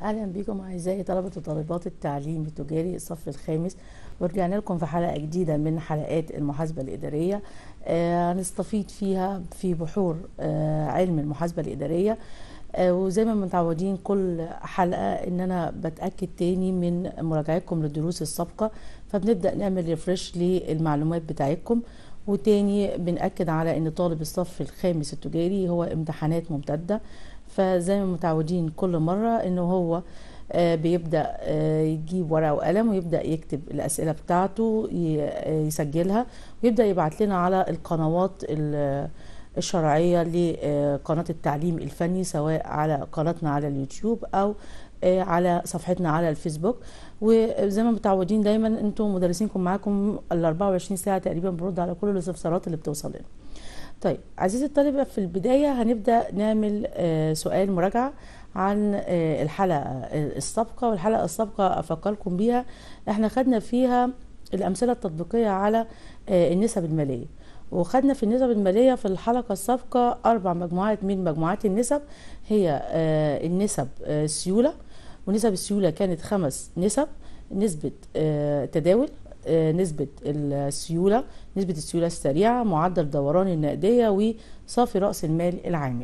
اهلا بكم اعزائي طلبه وطالبات التعليم التجاري الصف الخامس ورجعنا لكم في حلقه جديده من حلقات المحاسبه الاداريه آه، هنستفيد فيها في بحور آه، علم المحاسبه الاداريه آه، وزي ما متعودين كل حلقه ان انا بتاكد تاني من مراجعتكم للدروس السابقه فبنبدا نعمل ريفرش للمعلومات بتاعتكم وتاني بنأكد على ان طالب الصف الخامس التجاري هو امتحانات ممتده فزي ما متعودين كل مرة انه هو آه، بيبدأ آه، يجيب ورقة وقلم ويبدأ يكتب الأسئلة بتاعته ي- آه، يسجلها ويبدأ يبعت لنا على القنوات ال- الشرعية لقناة التعليم الفني سواء على قناتنا على اليوتيوب أو آه، على صفحتنا على الفيسبوك وزي ما متعودين دايما انتم مدرسينكم معاكم ال 24 ساعة تقريبا برد على كل الاستفسارات اللي بتوصل لنا طيب عزيزي الطالبة في البداية هنبدأ نعمل آه، سؤال مراجعة عن آه، الحلقة آه، السابقة والحلقة السابقة أفكركم بيها احنا خدنا فيها الأمثلة التطبيقية على آه، النسب المالية وخدنا في النسب المالية في الحلقة السابقة أربع مجموعات من مجموعات النسب هي آه، النسب آه، السيولة ونسب السيولة كانت خمس نسب نسبة آه، تداول آه، نسبة السيولة نسبة السيولة السريعة معدل دوران النقدية وصافي رأس المال العامل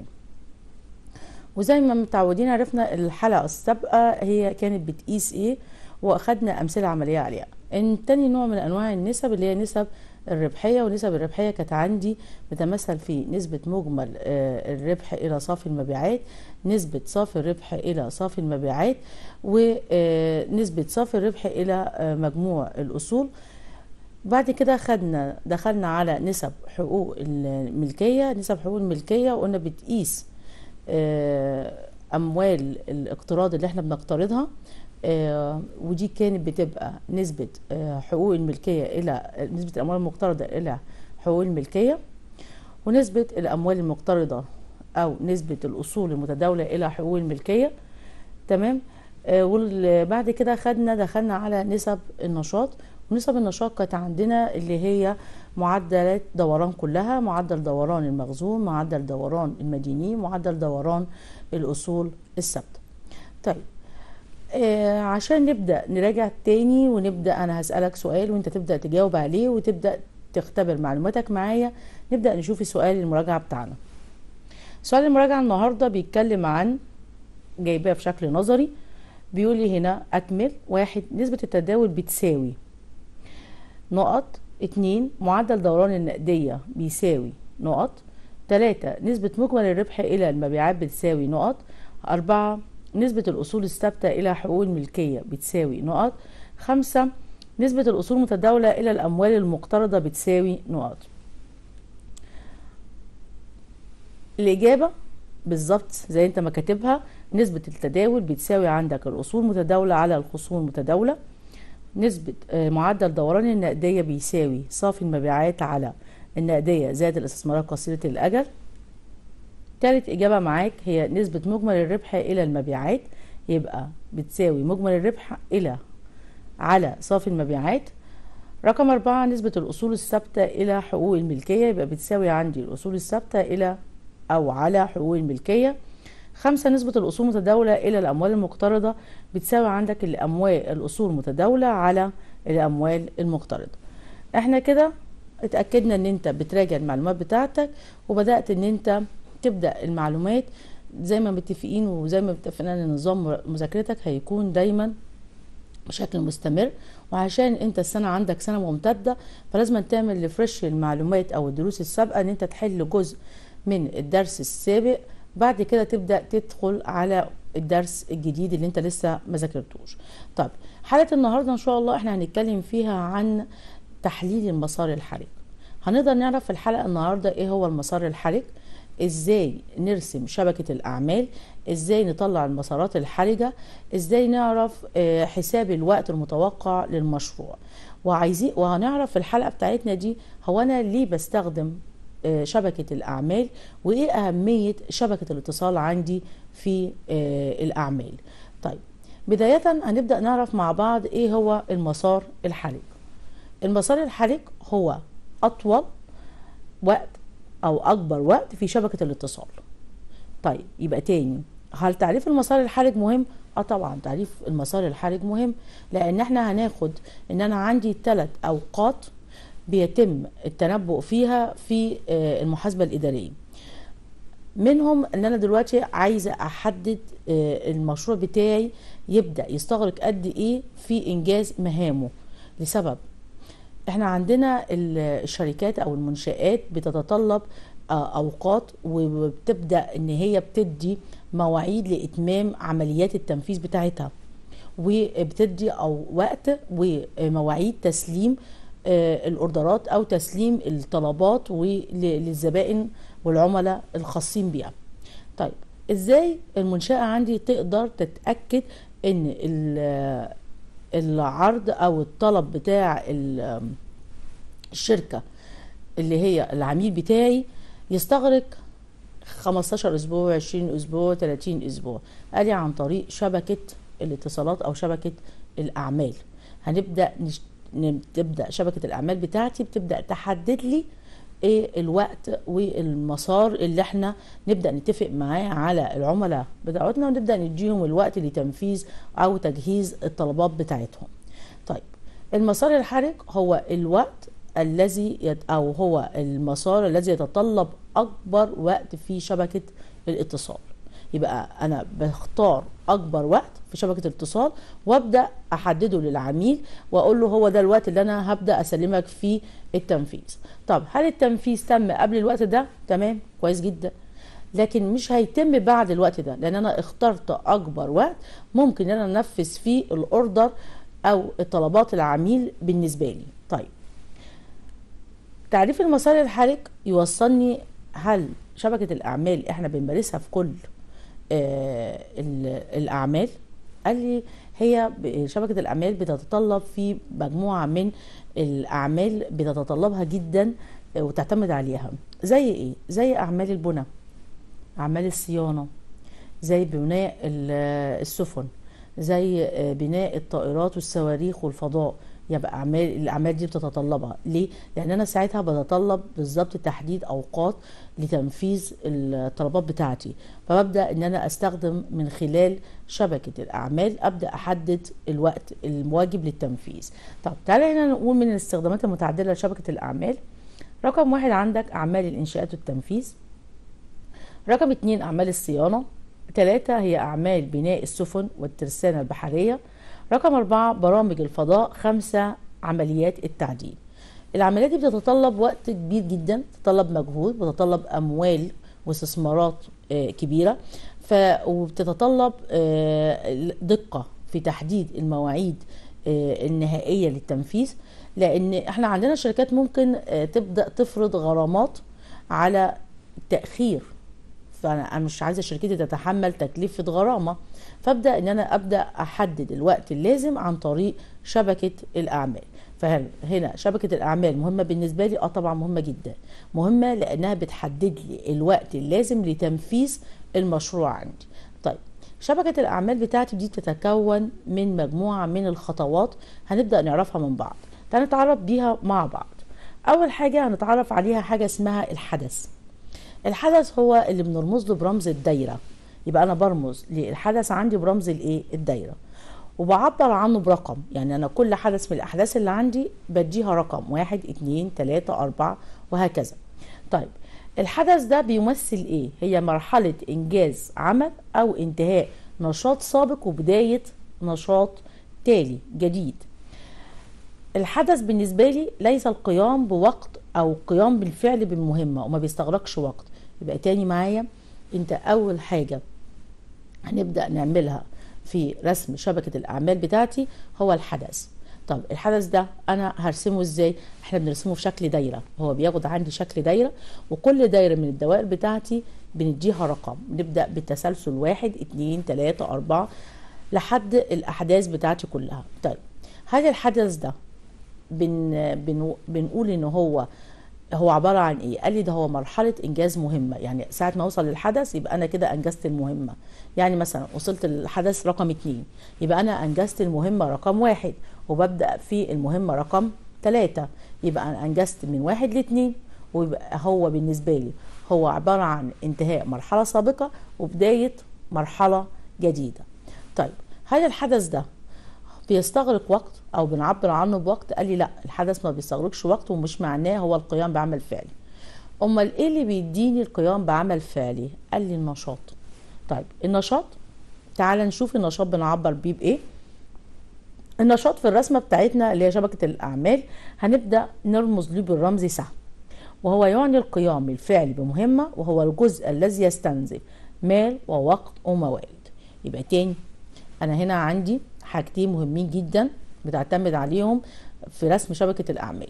وزي ما متعودين عرفنا الحلقة السابقة هي كانت بتقيس ايه واخدنا امثلة عملية عليها ان تاني نوع من انواع النسب اللي هي نسب الربحية ونسب الربحية كانت عندي بتمثل في نسبة مجمل آه، الربح إلى صافي المبيعات نسبة صافي الربح إلى صافي المبيعات ونسبة صافي الربح إلى آه، مجموع الأصول بعد كده خدنا دخلنا على نسب حقوق الملكية نسب حقوق الملكية وقلنا بتقيس آه، أموال الاقتراض اللي احنا بنقترضها آه، ودي كانت بتبقى نسبة آه، حقوق الملكية إلى نسبة الأموال المقترضة إلى حقوق الملكية ونسبة الأموال المقترضة أو نسبة الأصول المتداولة إلى حقوق الملكية تمام آه، وبعد كده خدنا دخلنا على نسب النشاط ونسب النشاط كانت عندنا اللي هي معدلات دوران كلها معدل دوران المخزون معدل دوران المدينين معدل دوران الأصول الثابتة طيب آه عشان نبدأ نراجع تاني ونبدأ أنا هسألك سؤال وأنت تبدأ تجاوب عليه وتبدأ تختبر معلوماتك معايا نبدأ نشوف سؤال المراجعة بتاعنا سؤال المراجعة النهاردة بيتكلم عن جايباه في شكل نظري بيقول لي هنا أكمل واحد نسبة التداول بتساوي نقط اتنين معدل دوران النقدية بيساوي نقط تلاتة نسبة مجمل الربح إلى المبيعات بتساوي نقط أربعة نسبة الأصول الثابتة إلى حقوق الملكية بتساوي نقط خمسة نسبة الأصول المتداولة إلى الأموال المقترضة بتساوي نقط الإجابة بالظبط زي انت ما كاتبها نسبة التداول بتساوي عندك الأصول متداولة على الخصوم متداولة نسبة آه، معدل دوران النقدية بيساوي صافي المبيعات على النقدية زائد الاستثمارات قصيرة الأجل تالت إجابة معاك هي نسبة مجمل الربح إلى المبيعات يبقى بتساوي مجمل الربح إلى على صافي المبيعات رقم أربعة نسبة الأصول الثابتة إلى حقوق الملكية يبقى بتساوي عندي الأصول الثابتة إلى أو على حقوق الملكية خمسة نسبة الأصول المتداولة إلى الأموال المقترضة بتساوي عندك الأموال الأصول المتداولة على الأموال المقترضة احنا كده اتأكدنا ان انت بتراجع المعلومات بتاعتك وبدأت ان انت تبدأ المعلومات زي ما متفقين وزي ما اتفقنا ان نظام مذاكرتك هيكون دايما بشكل مستمر وعشان انت السنة عندك سنة ممتدة فلازم تعمل ريفرش المعلومات او الدروس السابقة ان انت تحل جزء من الدرس السابق بعد كده تبدأ تدخل على الدرس الجديد اللي انت لسه ما ذاكرتوش طيب حلقة النهاردة ان شاء الله احنا هنتكلم فيها عن تحليل المسار الحرج هنقدر نعرف في الحلقة النهاردة ايه هو المسار الحرج ازاي نرسم شبكة الاعمال ازاي نطلع المسارات الحرجة ازاي نعرف آه، حساب الوقت المتوقع للمشروع وعايزين وهنعرف في الحلقة بتاعتنا دي هو انا ليه بستخدم آه، شبكة الأعمال وإيه أهمية شبكة الاتصال عندي في آه، الأعمال طيب بداية هنبدأ نعرف مع بعض إيه هو المسار الحرج المسار الحرج هو أطول وقت أو أكبر وقت في شبكة الاتصال طيب يبقى تاني هل تعريف المسار الحرج مهم؟ اه طبعا تعريف المسار الحرج مهم لان احنا هناخد ان انا عندي ثلاث اوقات بيتم التنبؤ فيها في آه، المحاسبه الاداريه منهم ان انا دلوقتي عايزه احدد آه، المشروع بتاعي يبدا يستغرق قد ايه في انجاز مهامه لسبب احنا عندنا ال- الشركات او المنشآت بتتطلب آه، اوقات وبتبدا ان هي بتدي مواعيد لاتمام عمليات التنفيذ بتاعتها وبتدي او وقت ومواعيد تسليم آه، الاوردرات او تسليم الطلبات ول- للزبائن والعملاء الخاصين بيها طيب ازاي المنشأة عندي تقدر تتأكد ان ال- العرض او الطلب بتاع ال- الشركة اللي هي العميل بتاعي يستغرق 15 اسبوع 20 اسبوع 30 اسبوع ادي عن طريق شبكة الاتصالات او شبكة الاعمال هنبدأ نش... ن- تبدأ شبكة الاعمال بتاعتي بتبدأ تحدد لي ايه الوقت والمسار اللي احنا نبدأ نتفق معاه على العملاء بتاعتنا ونبدأ نديهم الوقت لتنفيذ او تجهيز الطلبات بتاعتهم طيب المسار الحرج هو الوقت الذي يت او هو المسار الذي يتطلب اكبر وقت في شبكه الاتصال يبقى انا بختار اكبر وقت في شبكه الاتصال وابدا احدده للعميل واقول له هو ده الوقت اللي انا هبدا اسلمك فيه التنفيذ طب هل التنفيذ تم قبل الوقت ده تمام كويس جدا لكن مش هيتم بعد الوقت ده لان انا اخترت اكبر وقت ممكن ان انا انفذ فيه الاوردر او طلبات العميل بالنسبه لي طيب تعريف المسار الحرج يوصلني هل شبكة الأعمال إحنا بنمارسها في كل آه ال- الأعمال قال لي هي ب- شبكة الأعمال بتتطلب في مجموعة من الأعمال بتتطلبها جدا آه، وتعتمد عليها زي إيه؟ زي أعمال البناء أعمال الصيانة زي بناء ال- السفن زي آه، بناء الطائرات والصواريخ والفضاء يبقى اعمال الاعمال دي بتتطلبها ليه لان انا ساعتها بتطلب بالظبط تحديد اوقات لتنفيذ الطلبات بتاعتي فببدا ان انا استخدم من خلال شبكه الاعمال ابدا احدد الوقت المواجب للتنفيذ طب تعالى هنا نقول من الاستخدامات المتعدده لشبكه الاعمال رقم واحد عندك اعمال الانشاءات والتنفيذ رقم اتنين أعمال الصيانة تلاتة هي أعمال بناء السفن والترسانة البحرية رقم أربعة برامج الفضاء خمسة عمليات التعديل العمليات دي بتتطلب وقت كبير جدا بتتطلب مجهود بتتطلب أموال واستثمارات آه، كبيرة ف وبتتطلب آه، دقة في تحديد المواعيد آه، النهائية للتنفيذ لأن احنا عندنا شركات ممكن آه، تبدأ تفرض غرامات على التأخير فانا أنا مش عايزه شركتي تتحمل تكلفه غرامه فابدا ان انا ابدا احدد الوقت اللازم عن طريق شبكه الاعمال فهل هنا شبكه الاعمال مهمه بالنسبه لي اه طبعا مهمه جدا مهمه لانها بتحدد لي الوقت اللازم لتنفيذ المشروع عندي طيب شبكه الاعمال بتاعتي دي بتتكون من مجموعه من الخطوات هنبدا نعرفها من بعض تعالى نتعرف بيها مع بعض اول حاجه هنتعرف عليها حاجه اسمها الحدث الحدث هو اللي بنرمز له برمز الدايره يبقى انا برمز للحدث عندي برمز الايه الدايره وبعبر عنه برقم يعني انا كل حدث من الاحداث اللي عندي بديها رقم واحد اتنين تلاته اربعه وهكذا طيب الحدث ده بيمثل ايه هي مرحله انجاز عمل او انتهاء نشاط سابق وبدايه نشاط تالي جديد الحدث بالنسبة لي ليس القيام بوقت أو قيام بالفعل بالمهمة وما بيستغرقش وقت يبقى تاني معايا انت أول حاجة هنبدأ نعملها في رسم شبكة الأعمال بتاعتي هو الحدث طب الحدث ده أنا هرسمه إزاي؟ إحنا بنرسمه في شكل دايرة هو بياخد عندي شكل دايرة وكل دايرة من الدوائر بتاعتي بنديها رقم نبدأ بالتسلسل واحد اتنين تلاتة أربعة لحد الأحداث بتاعتي كلها طيب هل الحدث ده بن بن بنقول ان هو هو عباره عن ايه؟ قال لي ده هو مرحله انجاز مهمه يعني ساعه ما اوصل للحدث يبقى انا كده انجزت المهمه يعني مثلا وصلت للحدث رقم اتنين يبقى انا انجزت المهمه رقم واحد وببدا في المهمه رقم ثلاثة يبقى انا انجزت من واحد لاتنين ويبقى هو بالنسبه لي هو عباره عن انتهاء مرحله سابقه وبدايه مرحله جديده طيب هل الحدث ده بيستغرق وقت او بنعبر عنه بوقت قال لي لا الحدث ما بيستغرقش وقت ومش معناه هو القيام بعمل فعلي امال ايه اللي بيديني القيام بعمل فعلي قال لي النشاط طيب النشاط تعال نشوف النشاط بنعبر بيه بايه النشاط في الرسمه بتاعتنا اللي هي شبكه الاعمال هنبدا نرمز له بالرمز سهم وهو يعني القيام الفعلي بمهمه وهو الجزء الذي يستنزف مال ووقت وموارد يبقى تاني انا هنا عندي حاجتين مهمين جدا بتعتمد عليهم في رسم شبكه الاعمال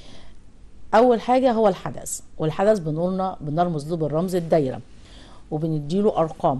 اول حاجه هو الحدث والحدث بنقولنا بنرمز له بالرمز الدايره وبنديله ارقام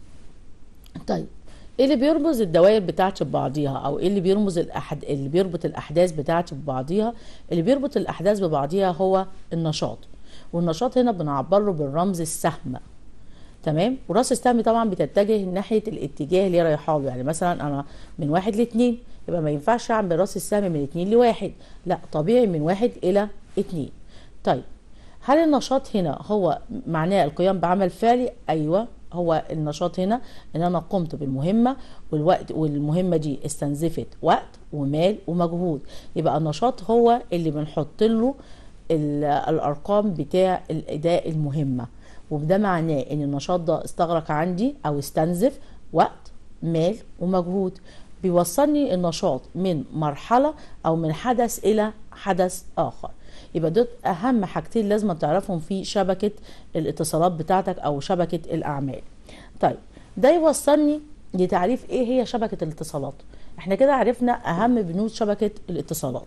طيب ايه اللي بيرمز الدوائر بتاعتي ببعضيها او ايه اللي بيرمز الأحد... اللي بيربط الاحداث بتاعتي ببعضيها اللي بيربط الاحداث ببعضيها هو النشاط والنشاط هنا بنعبر له بالرمز السهم تمام وراس السهم طبعا بتتجه ناحيه الاتجاه اللي هي رايحه له يعني مثلا انا من واحد لاتنين يبقى ما ينفعش اعمل راس السهم من اتنين لواحد لا طبيعي من واحد الى اتنين طيب هل النشاط هنا هو معناه القيام بعمل فعلي ايوه هو النشاط هنا ان انا قمت بالمهمه والوقت والمهمه دي استنزفت وقت ومال ومجهود يبقى النشاط هو اللي بنحط له الارقام بتاع الاداء المهمه وده معناه ان النشاط ده استغرق عندي او استنزف وقت مال ومجهود بيوصلني النشاط من مرحله او من حدث الى حدث اخر يبقى دول اهم حاجتين لازم تعرفهم في شبكه الاتصالات بتاعتك او شبكه الاعمال طيب ده يوصلني لتعريف ايه هي شبكه الاتصالات احنا كده عرفنا اهم بنود شبكه الاتصالات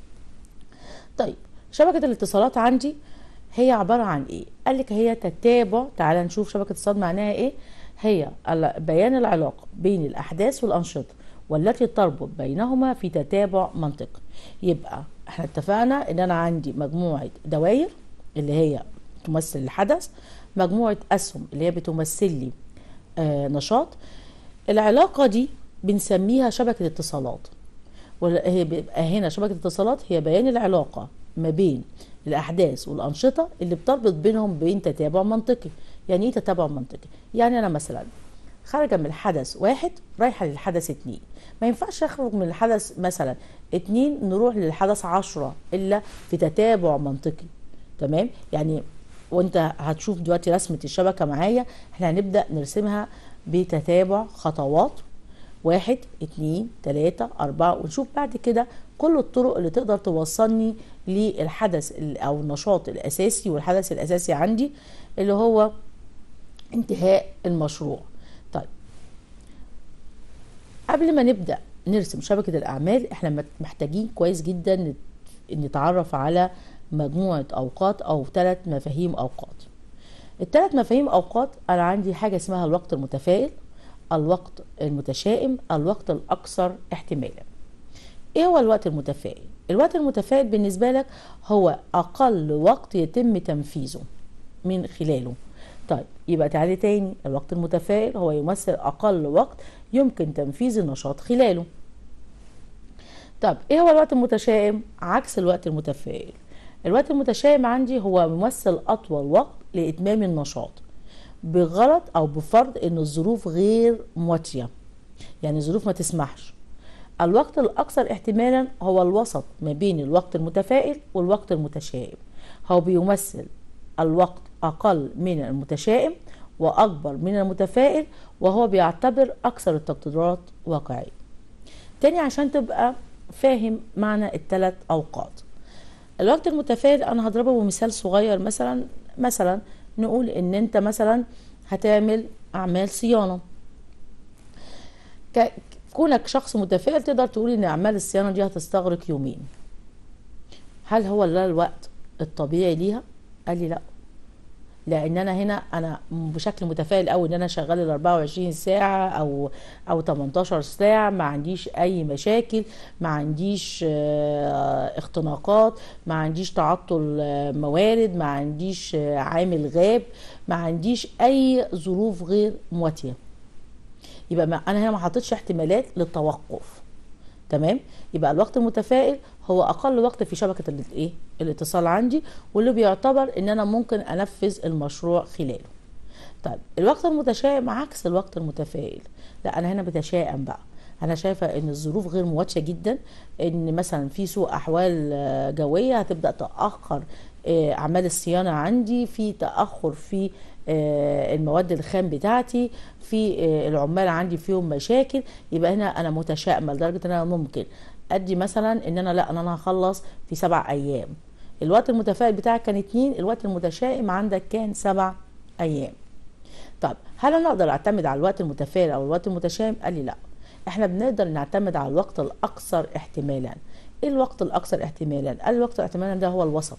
طيب شبكه الاتصالات عندي هي عباره عن ايه قال لك هي تتابع تعال نشوف شبكه الاتصالات معناها ايه هي بيان العلاقه بين الاحداث والانشطه والتي تربط بينهما في تتابع منطقي يبقى احنا اتفقنا ان انا عندي مجموعه دوائر اللي هي تمثل الحدث مجموعه اسهم اللي هي بتمثل لي آه نشاط العلاقه دي بنسميها شبكه اتصالات وهي بيبقى هنا شبكه اتصالات هي بيان العلاقه ما بين الاحداث والانشطه اللي بتربط بينهم بين تتابع منطقي يعني ايه تتابع منطقي يعني انا مثلا خارجه من الحدث واحد رايحه للحدث اتنين ما ينفعش اخرج من الحدث مثلا اتنين نروح للحدث عشرة الا في تتابع منطقي تمام يعني وانت هتشوف دلوقتي رسمة الشبكة معايا احنا هنبدأ نرسمها بتتابع خطوات واحد اتنين تلاتة اربعة ونشوف بعد كده كل الطرق اللي تقدر توصلني للحدث او النشاط الاساسي والحدث الاساسي عندي اللي هو انتهاء المشروع طيب قبل ما نبدأ نرسم شبكة الأعمال احنا محتاجين كويس جدا نتعرف على مجموعة أوقات أو ثلاث مفاهيم أوقات الثلاث مفاهيم أوقات أنا عندي حاجة اسمها الوقت المتفائل الوقت المتشائم الوقت الأكثر احتمالا إيه هو الوقت المتفائل؟ الوقت المتفائل بالنسبة لك هو أقل وقت يتم تنفيذه من خلاله طيب يبقى تعالي تاني الوقت المتفائل هو يمثل أقل وقت يمكن تنفيذ النشاط خلاله طب ايه هو الوقت المتشائم عكس الوقت المتفائل الوقت المتشائم عندي هو ممثل اطول وقت لاتمام النشاط بغلط او بفرض ان الظروف غير مواتيه يعني الظروف ما تسمحش الوقت الاكثر احتمالا هو الوسط ما بين الوقت المتفائل والوقت المتشائم هو بيمثل الوقت اقل من المتشائم واكبر من المتفائل وهو بيعتبر اكثر التقديرات واقعيه تاني عشان تبقى فاهم معنى الثلاث اوقات الوقت المتفائل انا هضربه بمثال صغير مثلا مثلا نقول ان انت مثلا هتعمل اعمال صيانه كونك شخص متفائل تقدر تقول ان اعمال الصيانه دي هتستغرق يومين هل هو ده الوقت الطبيعي ليها قال لي لا لان انا هنا انا بشكل متفائل قوي ان انا شغال ال 24 ساعه او او 18 ساعه ما عنديش اي مشاكل ما عنديش اختناقات ما عنديش تعطل موارد ما عنديش عامل غاب ما عنديش اي ظروف غير مواتيه يبقى ما انا هنا ما حطيتش احتمالات للتوقف تمام يبقى الوقت المتفائل هو اقل وقت في شبكه الايه الاتصال عندي واللي بيعتبر ان انا ممكن انفذ المشروع خلاله طيب الوقت المتشائم عكس الوقت المتفائل لا انا هنا بتشائم بقى انا شايفه ان الظروف غير مواتشه جدا ان مثلا في سوء احوال آه، جويه هتبدا تاخر آه، اعمال الصيانه عندي في تاخر في آه، المواد الخام بتاعتي في آه، العمال عندي فيهم مشاكل يبقى هنا انا متشائمه لدرجه ان انا ممكن ادي مثلا ان انا لا ان انا هخلص في سبع ايام الوقت المتفائل بتاعك كان اتنين الوقت المتشائم عندك كان سبع ايام طب هل انا اقدر اعتمد على الوقت المتفائل او الوقت المتشائم قال لي لا احنا بنقدر نعتمد على الوقت الاكثر احتمالا ايه الوقت الاكثر احتمالا قال الوقت احتمالا ده هو الوسط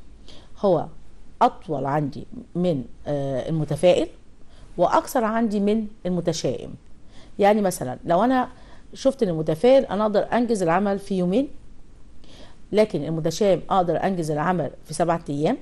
هو اطول عندي من آه، المتفائل واكثر عندي من المتشائم يعني مثلا لو انا شفت ان المتفائل انا اقدر انجز العمل في يومين لكن المتشائم اقدر انجز العمل في سبعة ايام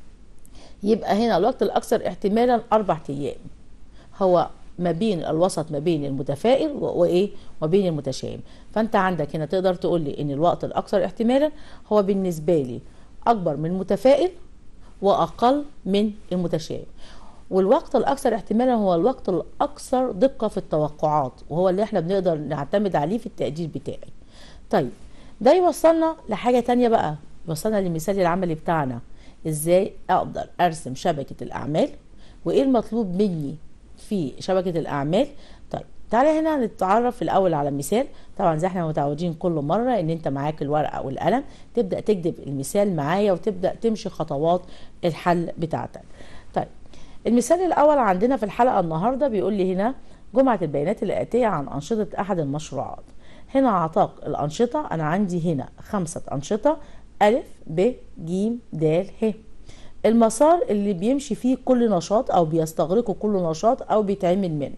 يبقى هنا الوقت الاكثر احتمالا اربع ايام هو ما بين الوسط ما بين المتفائل و- وايه وبين المتشائم فانت عندك هنا تقدر تقول لي ان الوقت الاكثر احتمالا هو بالنسبه لي اكبر من المتفائل واقل من المتشائم والوقت الاكثر احتمالا هو الوقت الاكثر دقه في التوقعات وهو اللي احنا بنقدر نعتمد عليه في التقدير بتاعي طيب ده يوصلنا لحاجه تانية بقى يوصلنا للمثال العملي بتاعنا ازاي اقدر ارسم شبكه الاعمال وايه المطلوب مني في شبكه الاعمال طيب تعالى هنا نتعرف الاول على مثال طبعا زي احنا متعودين كل مره ان انت معاك الورقه والقلم تبدا تكتب المثال معايا وتبدا تمشي خطوات الحل بتاعتك طيب المثال الاول عندنا في الحلقه النهارده بيقول لي هنا جمعه البيانات الاتيه عن انشطه احد المشروعات هنا اعطاك الانشطه انا عندي هنا خمسه انشطه الف ب ج د ه المسار اللي بيمشي فيه كل نشاط او بيستغرقه كل نشاط او بيتعمل منه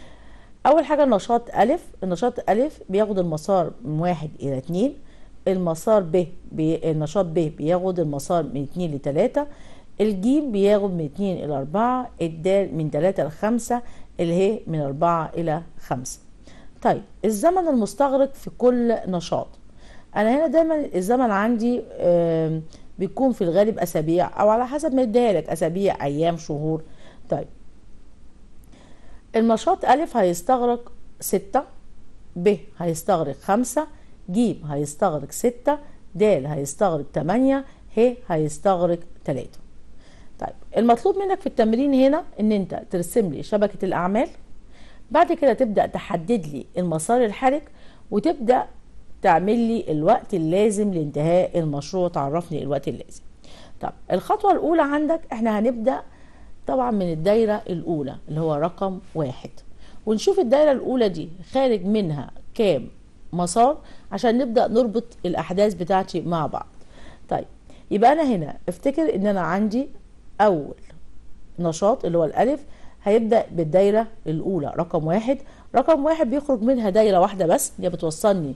اول حاجه النشاط الف النشاط الف بياخد المسار من واحد الى اتنين المسار ب بي النشاط ب بياخد المسار من اتنين لتلاتة الجيم بياخد من اتنين الى اربعة الدال من تلاتة لخمسة الهي من اربعة الى خمسة طيب الزمن المستغرق في كل نشاط انا هنا دايما الزمن عندي آم، بيكون في الغالب اسابيع او على حسب ما يديها لك اسابيع ايام شهور طيب النشاط ألف هيستغرق ستة ب هيستغرق خمسة ج هيستغرق ستة د هيستغرق تمانية ه هيستغرق تلاتة طيب المطلوب منك في التمرين هنا ان انت ترسم لي شبكة الأعمال بعد كده تبدأ تحدد لي المسار الحرج وتبدأ تعمل لي الوقت اللازم لانتهاء المشروع تعرفني الوقت اللازم طب الخطوة الأولى عندك احنا هنبدأ طبعا من الدايرة الأولى اللي هو رقم واحد ونشوف الدايرة الأولى دي خارج منها كام مسار عشان نبدأ نربط الأحداث بتاعتي مع بعض طيب يبقى أنا هنا افتكر إن أنا عندي أول نشاط اللي هو الألف هيبدأ بالدايرة الأولى رقم واحد رقم واحد بيخرج منها دايرة واحدة بس اللي بتوصلني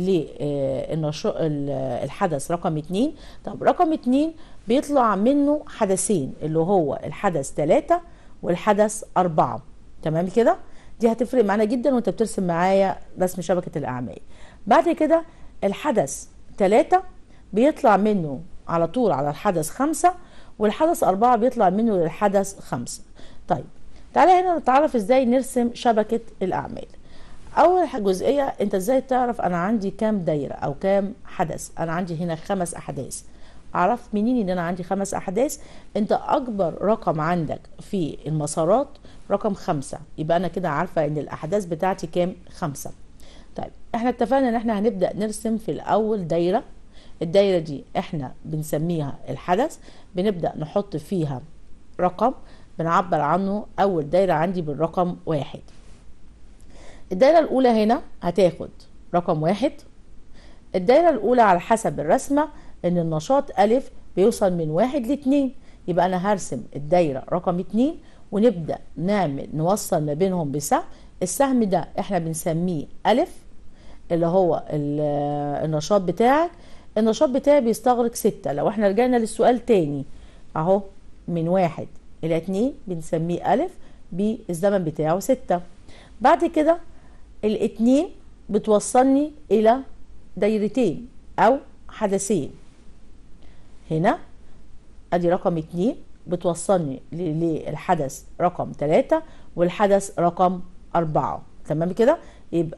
للحدث رقم اتنين طب رقم اتنين بيطلع منه حدثين اللي هو الحدث تلاتة والحدث أربعة تمام كده دي هتفرق معانا جدا وانت بترسم معايا رسم شبكة الأعمال بعد كده الحدث تلاتة بيطلع منه على طول على الحدث خمسة والحدث أربعة بيطلع منه للحدث خمسة طيب تعالى هنا نتعرف ازاي نرسم شبكة الأعمال اول جزئيه انت ازاي تعرف انا عندي كام دايره او كام حدث انا عندي هنا خمس احداث عرفت منين ان انا عندي خمس احداث انت اكبر رقم عندك في المسارات رقم خمسة يبقى انا كده عارفه ان الاحداث بتاعتي كام خمسة طيب احنا اتفقنا ان احنا هنبدا نرسم في الاول دايره الدايره دي احنا بنسميها الحدث بنبدا نحط فيها رقم بنعبر عنه اول دايره عندي بالرقم واحد الدايرة الأولى هنا هتاخد رقم واحد الدايرة الأولى على حسب الرسمة إن النشاط ألف بيوصل من واحد لاتنين يبقى أنا هرسم الدايرة رقم اتنين ونبدأ نعمل نوصل ما بينهم بسهم السهم ده احنا بنسميه ألف اللي هو ال- النشاط بتاعك النشاط بتاعي بيستغرق ستة لو احنا رجعنا للسؤال تاني اهو من واحد إلى اتنين بنسميه ألف بالزمن بتاعه ستة بعد كده الاتنين بتوصلني الى دايرتين او حدثين هنا ادي رقم اتنين بتوصلني ل- للحدث رقم تلاتة والحدث رقم اربعة تمام كده يبقى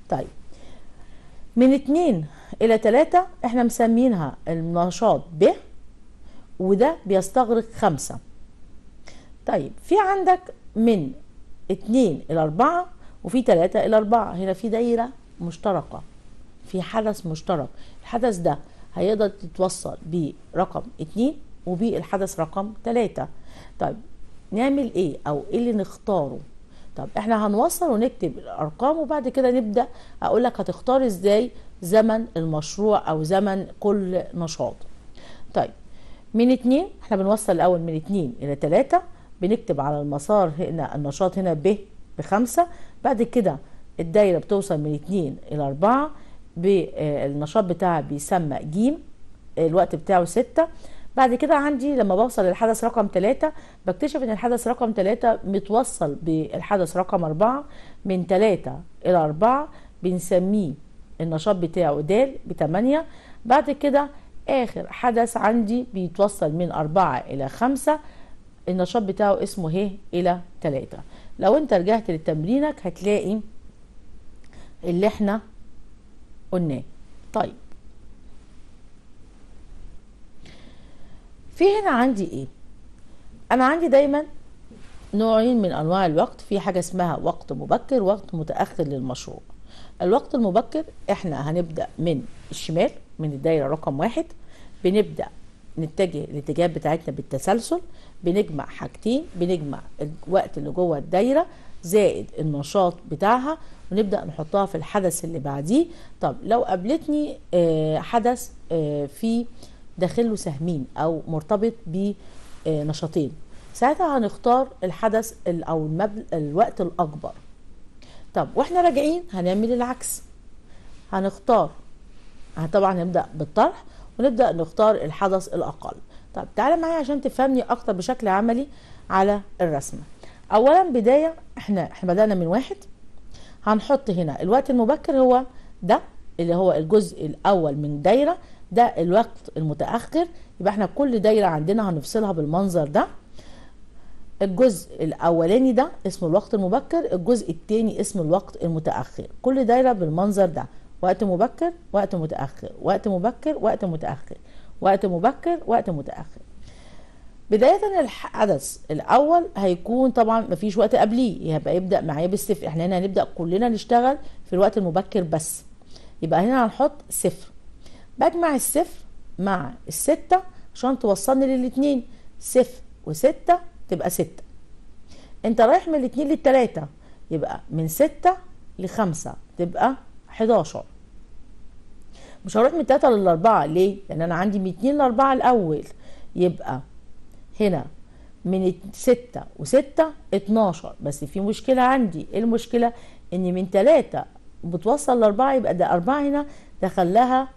طيب من اتنين الى تلاتة احنا مسمينها النشاط ب وده بيستغرق خمسة طيب في عندك من اتنين الى اربعة وفي تلاتة الى اربعة هنا في دايرة مشتركة في حدث مشترك الحدث ده هيقدر تتوصل برقم اتنين وبالحدث رقم تلاتة طيب نعمل ايه او ايه اللي نختاره طب احنا هنوصل ونكتب الارقام وبعد كده نبدا اقول لك هتختار ازاي زمن المشروع او زمن كل نشاط طيب من اتنين احنا بنوصل الاول من اتنين الى تلاتة بنكتب على المسار هنا النشاط هنا ب بخمسة بعد كده الدايرة بتوصل من اتنين الى اربعة بالنشاط بتاعها بيسمى جيم الوقت بتاعه ستة بعد كده عندي لما بوصل للحدث رقم ثلاثة بكتشف ان الحدث رقم ثلاثة متوصل بالحدث رقم أربعة من ثلاثة إلى أربعة بنسميه النشاط بتاعه د بتمانية بعد كده آخر حدث عندي بيتوصل من أربعة إلى خمسة النشاط بتاعه اسمه ه إلى تلاتة لو انت رجعت لتمرينك هتلاقي اللي احنا قلناه طيب في هنا عندي ايه انا عندي دايما نوعين من انواع الوقت في حاجه اسمها وقت مبكر وقت متاخر للمشروع الوقت المبكر احنا هنبدا من الشمال من الدايره رقم واحد بنبدا نتجه الاتجاه بتاعتنا بالتسلسل بنجمع حاجتين بنجمع الوقت اللي جوه الدايره زائد النشاط بتاعها ونبدا نحطها في الحدث اللي بعديه طب لو قابلتني آه حدث آه في داخله سهمين او مرتبط بنشاطين ساعتها هنختار الحدث او المبل... الوقت الاكبر طب واحنا راجعين هنعمل العكس هنختار طبعا نبدا بالطرح ونبدا نختار الحدث الاقل طب تعالى معايا عشان تفهمني اكتر بشكل عملي على الرسمه اولا بدايه احنا احنا بدانا من واحد هنحط هنا الوقت المبكر هو ده اللي هو الجزء الاول من دايره ده الوقت المتاخر يبقى احنا كل دايره عندنا هنفصلها بالمنظر ده الجزء الاولاني ده اسمه الوقت المبكر الجزء الثاني اسمه الوقت المتاخر كل دايره بالمنظر ده وقت مبكر وقت متاخر وقت مبكر وقت متاخر وقت مبكر وقت متاخر بداية الحدث الأول هيكون طبعا مفيش وقت قبليه يبقى يبدأ معايا بالصفر احنا هنا هنبدأ كلنا نشتغل في الوقت المبكر بس يبقى هنا هنحط صفر بجمع الصفر مع الستة عشان توصلني للاتنين صفر وستة تبقى ستة انت رايح من الاتنين للتلاتة يبقى من ستة لخمسة تبقى حداشر مش هروح من تلاتة للأربعة ليه؟ لأن أنا عندي من اتنين لأربعة الأول يبقى هنا من ستة وستة اتناشر بس في مشكلة عندي ايه المشكلة؟ إن من تلاتة بتوصل لأربعة يبقى ده أربعة هنا دخل لها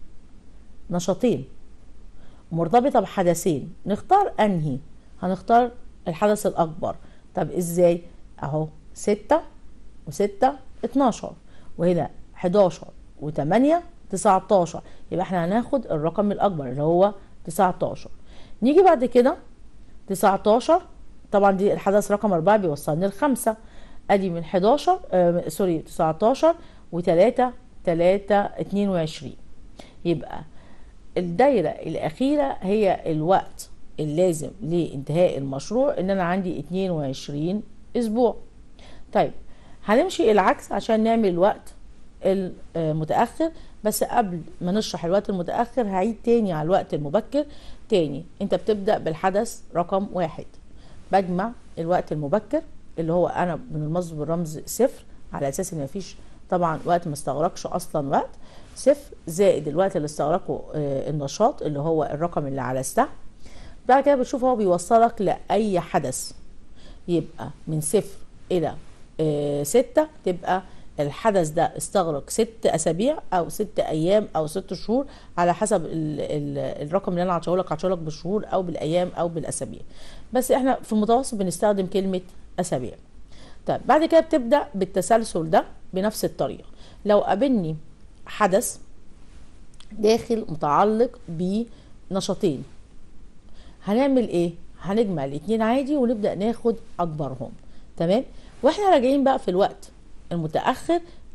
نشاطين مرتبطة بحدثين نختار أنهي هنختار الحدث الأكبر طب إزاي أهو ستة وستة اتناشر وهنا حداشر وتمانية تسعتاشر يبقى احنا هناخد الرقم الأكبر اللي هو تسعتاشر نيجي بعد كده تسعتاشر طبعا دي الحدث رقم أربعة بيوصلني لخمسة أدي من حداشر آه سوري تسعتاشر وتلاتة تلاتة اتنين وعشرين يبقى الدايرة الأخيرة هي الوقت اللازم لانتهاء المشروع ان انا عندي 22 اسبوع طيب هنمشي العكس عشان نعمل الوقت المتأخر بس قبل ما نشرح الوقت المتأخر هعيد تاني على الوقت المبكر تاني انت بتبدأ بالحدث رقم واحد بجمع الوقت المبكر اللي هو انا بنرمز بالرمز صفر على اساس ان مفيش طبعا وقت ما استغرقش اصلا وقت صفر زائد الوقت اللي استغرقه النشاط اللي هو الرقم اللي على السهم بعد كده بتشوف هو بيوصلك لأي حدث يبقى من صفر إلى آه ستة تبقى الحدث ده استغرق ست أسابيع أو ست أيام أو ست شهور على حسب ال ال الرقم اللي أنا هعطيهولك هعطيهولك بالشهور أو بالأيام أو بالأسابيع بس إحنا في المتوسط بنستخدم كلمة أسابيع طيب بعد كده بتبدأ بالتسلسل ده بنفس الطريقة لو قابلني حدث داخل متعلق بنشاطين هنعمل ايه هنجمع الاتنين عادي ونبدا ناخد اكبرهم تمام واحنا راجعين بقى في الوقت المتاخر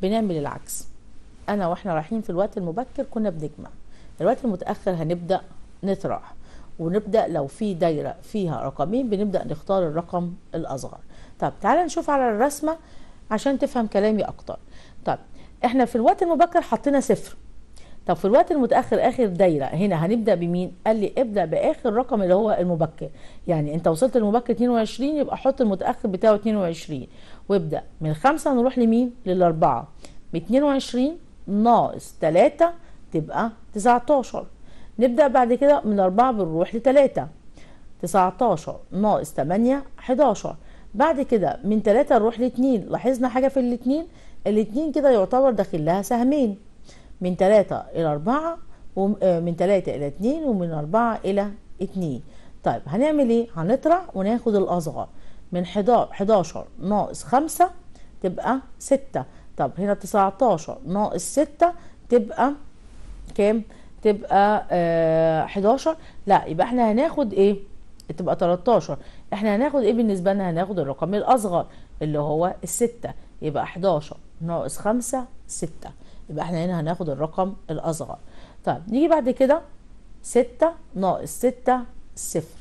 بنعمل العكس انا واحنا رايحين في الوقت المبكر كنا بنجمع الوقت المتاخر هنبدا نطرح ونبدا لو في دايره فيها رقمين بنبدا نختار الرقم الاصغر طب تعالى نشوف على الرسمه عشان تفهم كلامي اكتر طب احنا في الوقت المبكر حطينا صفر طب في الوقت المتاخر اخر دايره هنا هنبدا بمين قال لي ابدا باخر رقم اللي هو المبكر يعني انت وصلت المبكر 22 يبقى حط المتاخر بتاعه 22 وابدا من خمسة نروح لمين للاربعه ب 22 ناقص 3 تبقى 19 نبدا بعد كده من 4 بنروح ل 3 19 ناقص 8 11 بعد كده من 3 نروح ل 2 لاحظنا حاجه في الاثنين الاثنين كده يعتبر داخل لها سهمين من 3 إلى 4 ومن 3 إلى 2 ومن 4 إلى 2 طيب هنعمل إيه؟ هنطرح وناخد الأصغر من 11 ناقص 5 تبقى 6 طب هنا 19 ناقص 6 تبقى كام؟ تبقى آه 11 لا يبقى احنا هناخد ايه؟ تبقى 13 احنا هناخد ايه بالنسبة لنا؟ هناخد الرقم الأصغر اللي هو الستة يبقى 11 ناقص 5 6 يبقى احنا هنا هناخد الرقم الأصغر طيب نيجي بعد كده ستة ناقص ستة صفر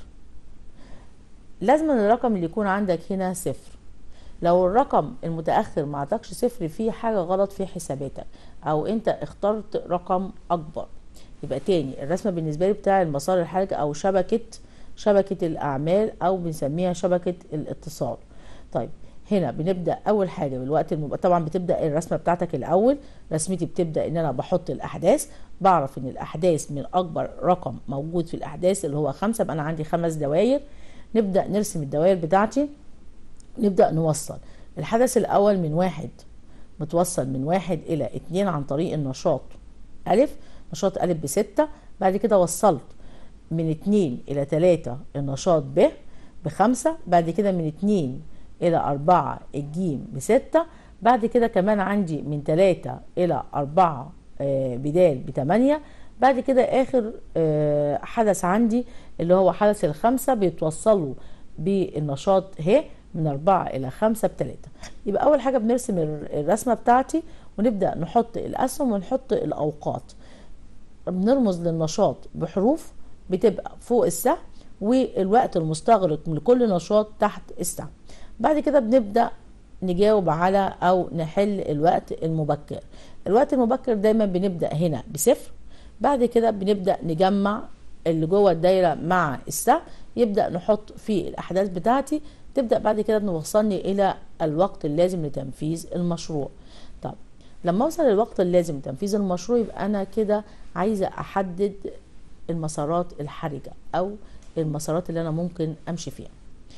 لازم الرقم اللي يكون عندك هنا صفر لو الرقم المتأخر ما عطاكش صفر فيه حاجة غلط في حساباتك أو أنت اخترت رقم أكبر يبقى تاني الرسمة بالنسبة لي بتاع المسار الحركة أو شبكة شبكة الأعمال أو بنسميها شبكة الاتصال طيب هنا بنبدا اول حاجه بالوقت المب... طبعا بتبدا الرسمه بتاعتك الاول رسمتي بتبدا ان انا بحط الاحداث بعرف ان الاحداث من اكبر رقم موجود في الاحداث اللي هو خمسة يبقى انا عندي خمس دوائر نبدا نرسم الدوائر بتاعتي نبدا نوصل الحدث الاول من واحد متوصل من واحد الى اتنين عن طريق النشاط الف نشاط الف بستة بعد كده وصلت من اتنين الى تلاتة النشاط ب بخمسة بعد كده من اتنين إلى أربعة الجيم بستة بعد كده كمان عندي من تلاتة إلى أربعة بدال بتمانية بعد كده آخر حدث عندي اللي هو حدث الخمسة بيتوصلوا بالنشاط ه من أربعة إلى خمسة بتلاتة يبقى أول حاجة بنرسم الرسمة بتاعتي ونبدأ نحط الأسهم ونحط الأوقات بنرمز للنشاط بحروف بتبقى فوق السهم والوقت المستغرق من كل نشاط تحت السهم بعد كده بنبدا نجاوب على او نحل الوقت المبكر الوقت المبكر دايما بنبدا هنا بصفر بعد كده بنبدا نجمع اللي جوه الدايره مع السهم يبدا نحط في الاحداث بتاعتي تبدا بعد كده نوصلني الى الوقت اللازم لتنفيذ المشروع طب لما اوصل للوقت اللازم لتنفيذ المشروع يبقى انا كده عايزه احدد المسارات الحرجه او المسارات اللي انا ممكن امشي فيها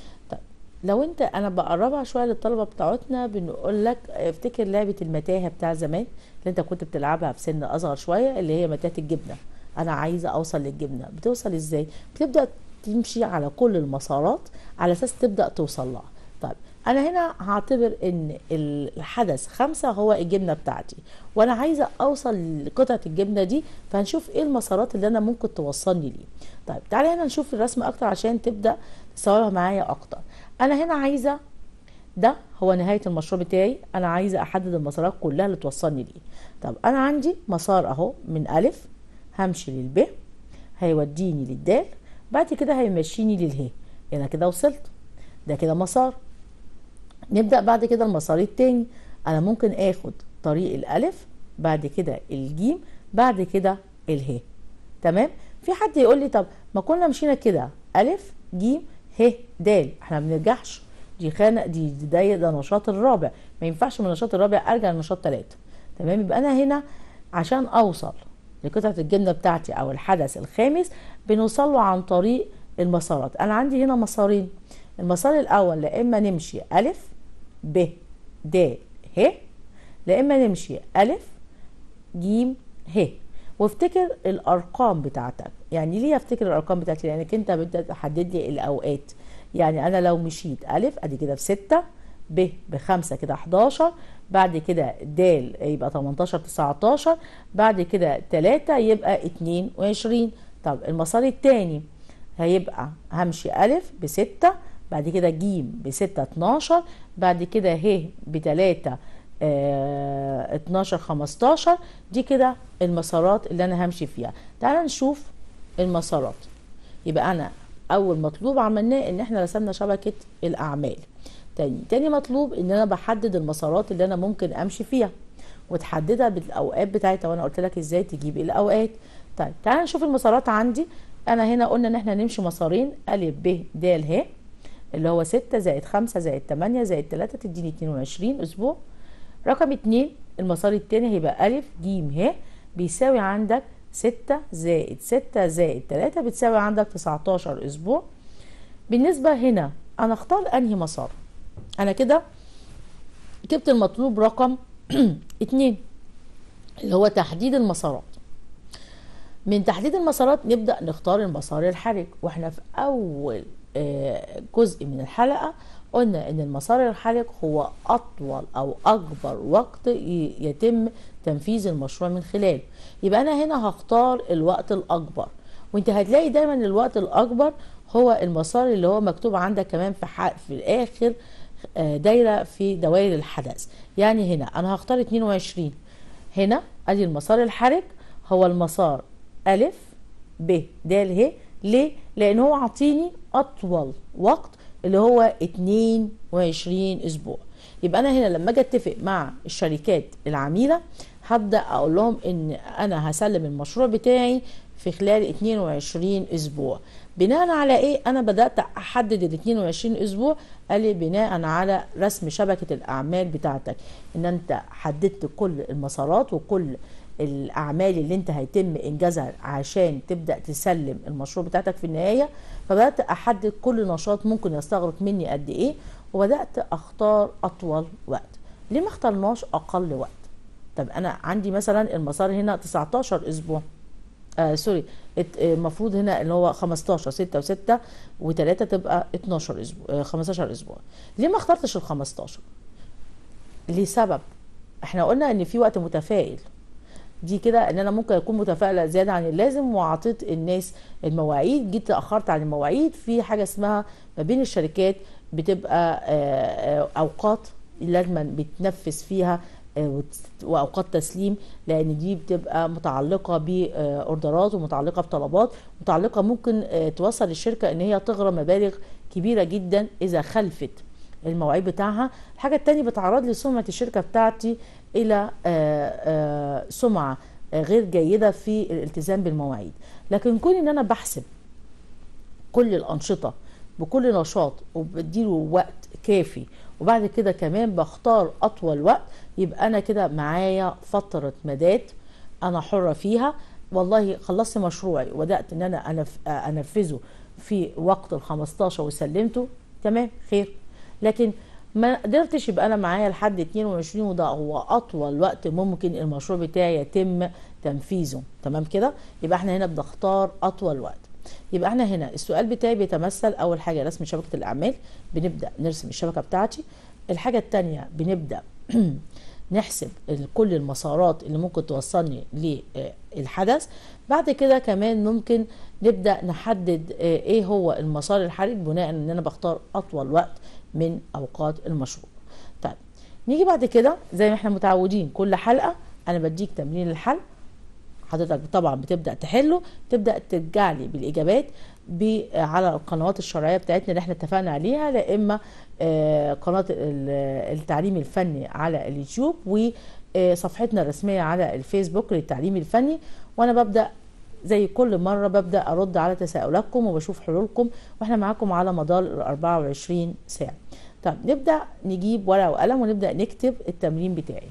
لو انت انا بقربها شويه للطلبه بتاعتنا بنقول لك افتكر لعبه المتاهه بتاع زمان اللي انت كنت بتلعبها في سن اصغر شويه اللي هي متاهه الجبنه انا عايزه اوصل للجبنه بتوصل ازاي بتبدا تمشي على كل المسارات على اساس تبدا توصل لها طيب انا هنا هعتبر ان الحدث خمسة هو الجبنة بتاعتي وانا عايزة اوصل لقطعة الجبنة دي فهنشوف ايه المسارات اللي انا ممكن توصلني ليه طيب تعالى هنا نشوف الرسم اكتر عشان تبدأ تصورها معايا اكتر انا هنا عايزة ده هو نهاية المشروع بتاعي انا عايزة احدد المسارات كلها اللي توصلني ليه طب انا عندي مسار اهو من الف همشي للب هيوديني للدال بعد كده هيمشيني للهي انا كده وصلت ده كده مسار نبدأ بعد كده المسار التاني أنا ممكن آخد طريق الألف بعد كده الجيم بعد كده اله تمام في حد يقول لي طب ما كنا مشينا كده ألف جيم ه د احنا ما بنرجعش دي خانة دي ده ده نشاط الرابع ما ينفعش من النشاط الرابع ارجع لنشاط ثلاثة تمام يبقى انا هنا عشان اوصل لقطعة الجبنة بتاعتي او الحدث الخامس بنوصل له عن طريق المسارات انا عندي هنا مسارين المسار الاول لا اما نمشي الف ب د ه لا اما نمشي الف ج ه وافتكر الارقام بتاعتك يعني ليه افتكر الارقام بتاعتي لانك انت بدأت تحدد لي الاوقات يعني انا لو مشيت الف ادي كده بستة ب بخمسة كده 11 بعد كده د يبقى 18 19 بعد كده 3 يبقى 22 طب المسار الثاني هيبقى همشي الف بستة بعد كده ج بستة 12 بعد كده ه بتلاتة آه 12 15 دي كده المسارات اللي انا همشي فيها تعال نشوف المسارات يبقى انا اول مطلوب عملناه ان احنا رسمنا شبكه الاعمال تاني تاني مطلوب ان انا بحدد المسارات اللي انا ممكن امشي فيها وتحددها بالاوقات بتاعتها وانا قلت لك ازاي تجيب الاوقات طيب تعال نشوف المسارات عندي انا هنا قلنا ان احنا نمشي مسارين ا ب د ه اللي هو 6 زائد 5 زائد 8 زائد 3 تديني 22 اسبوع رقم 2 المسار التاني هيبقى ا ج ه بيساوي عندك 6 زائد 6 زائد 3 بتساوي عندك 19 اسبوع بالنسبة هنا انا اختار انهي مسار انا كده جبت المطلوب رقم 2 اللي هو تحديد المسارات من تحديد المسارات نبدأ نختار المسار الحرج واحنا في اول جزء من الحلقة قلنا ان المسار الحرج هو اطول او اكبر وقت يتم تنفيذ المشروع من خلاله يبقى انا هنا هختار الوقت الاكبر وانت هتلاقي دايما الوقت الاكبر هو المسار اللي هو مكتوب عندك كمان في في الاخر دايره في دوائر الحدث يعني هنا انا هختار 22 هنا ادي المسار الحرج هو المسار ا ب د ه ليه لان هو عاطيني اطول وقت اللي هو 22 اسبوع يبقى انا هنا لما اجي اتفق مع الشركات العميله هبدا اقول لهم ان انا هسلم المشروع بتاعي في خلال 22 اسبوع بناء على ايه انا بدات احدد ال 22 اسبوع قال لي بناء على رسم شبكه الاعمال بتاعتك ان انت حددت كل المسارات وكل الاعمال اللي انت هيتم انجازها عشان تبدا تسلم المشروع بتاعتك في النهايه فبدات احدد كل نشاط ممكن يستغرق مني قد ايه وبدات اختار اطول وقت ليه ما اخترناش اقل وقت طب انا عندي مثلا المسار هنا 19 اسبوع آه سوري المفروض هنا اللي هو 15 6 و6 و3 تبقى 12 اسبوع آه 15 اسبوع ليه ما اخترتش ال 15 لسبب احنا قلنا ان في وقت متفائل دي كده ان انا ممكن اكون متفائله زياده عن اللازم وعطيت الناس المواعيد جيت تاخرت عن المواعيد في حاجه اسمها ما بين الشركات بتبقى اوقات لازم بتنفذ فيها واوقات تسليم لان دي بتبقى متعلقه باوردرات ومتعلقه بطلبات متعلقه ممكن توصل الشركه ان هي تغرم مبالغ كبيره جدا اذا خلفت المواعيد بتاعها الحاجه التانية بتعرض لي سمعه الشركه بتاعتي الى سمعه غير جيده في الالتزام بالمواعيد لكن كون ان انا بحسب كل الانشطه بكل نشاط وبديله وقت كافي وبعد كده كمان بختار اطول وقت يبقى انا كده معايا فتره مداد انا حره فيها والله خلصت مشروعي وبدات ان انا أنف انفذه في وقت ال 15 وسلمته تمام خير لكن ما قدرتش يبقى انا معايا لحد 22 وده هو اطول وقت ممكن المشروع بتاعي يتم تنفيذه تمام كده يبقى احنا هنا بنختار اطول وقت يبقى احنا هنا السؤال بتاعي بيتمثل اول حاجه رسم شبكه الاعمال بنبدا نرسم الشبكه بتاعتي الحاجه الثانيه بنبدا نحسب كل المسارات اللي ممكن توصلني للحدث بعد كده كمان ممكن نبدا نحدد ايه هو المسار الحرج بناء ان انا بختار اطول وقت من اوقات المشروع طيب نيجي بعد كده زي ما احنا متعودين كل حلقه انا بديك تمرين الحل حضرتك طبعا بتبدا تحله تبدا ترجع لي بالاجابات على القنوات الشرعيه بتاعتنا اللي احنا اتفقنا عليها لا اما قناه التعليم الفني على اليوتيوب وصفحتنا الرسميه على الفيسبوك للتعليم الفني وانا ببدا زي كل مره ببدا ارد على تساؤلاتكم وبشوف حلولكم واحنا معاكم على مدار ال 24 ساعه طب نبدا نجيب ورقه وقلم ونبدا نكتب التمرين بتاعي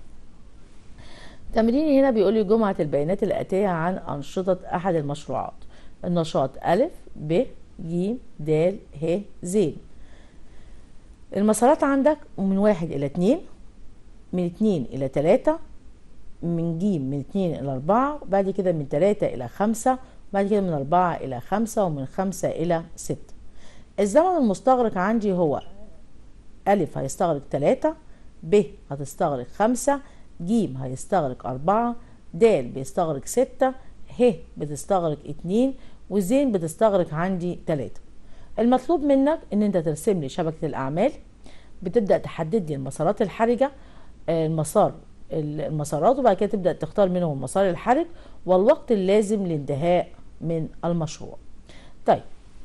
تمريني هنا بيقول لي جمعة البيانات الآتية عن أنشطة أحد المشروعات النشاط أ ب ج د ه ز المسارات عندك من واحد إلى اتنين من اتنين إلى تلاتة من ج من اتنين إلى أربعة بعد كده من تلاتة إلى خمسة بعد كده من أربعة إلى خمسة ومن خمسة إلى ستة الزمن المستغرق عندي هو أ هيستغرق تلاتة ب هتستغرق خمسة ج هيستغرق أربعة د بيستغرق ستة ه بتستغرق اتنين وز بتستغرق عندي تلاتة المطلوب منك ان انت ترسم لي شبكة الأعمال بتبدأ تحدد لي المسارات الحرجة المسار المسارات وبعد كده تبدأ تختار منهم المسار الحرج والوقت اللازم للانتهاء من المشروع طيب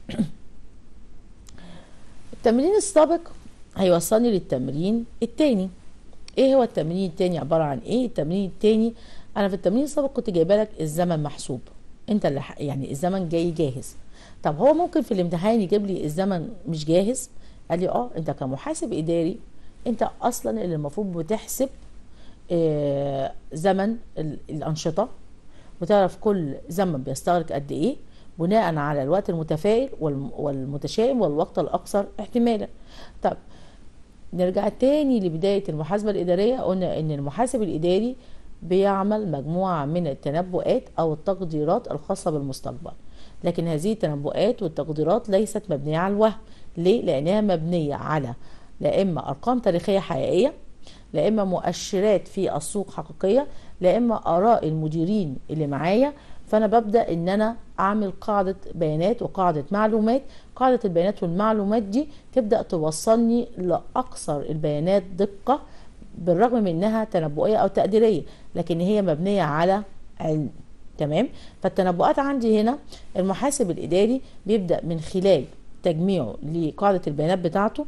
التمرين السابق هيوصلني للتمرين التاني ايه هو التمرين التاني عبارة عن ايه التمرين التاني انا في التمرين السابق كنت جايبه لك الزمن محسوب انت اللي يعني الزمن جاي جاهز طب هو ممكن في الامتحان يجيب لي الزمن مش جاهز قال لي اه انت كمحاسب اداري انت اصلا اللي المفروض بتحسب آه زمن الانشطه وتعرف كل زمن بيستغرق قد ايه بناء على الوقت المتفائل والمتشائم والوقت الاكثر احتمالا طب نرجع تاني لبداية المحاسبة الإدارية قلنا إن المحاسب الإداري بيعمل مجموعة من التنبؤات أو التقديرات الخاصة بالمستقبل لكن هذه التنبؤات والتقديرات ليست مبنية على الوهم ليه؟ لأنها مبنية على لا إما أرقام تاريخية حقيقية لا إما مؤشرات في السوق حقيقية لا إما آراء المديرين اللي معايا فأنا ببدأ إن أنا أعمل قاعدة بيانات وقاعدة معلومات قاعدة البيانات والمعلومات دي تبدأ توصلني لأكثر البيانات دقة بالرغم من إنها تنبؤية أو تقديرية لكن هي مبنية على علم تمام فالتنبؤات عندي هنا المحاسب الإداري بيبدأ من خلال تجميعه لقاعدة البيانات بتاعته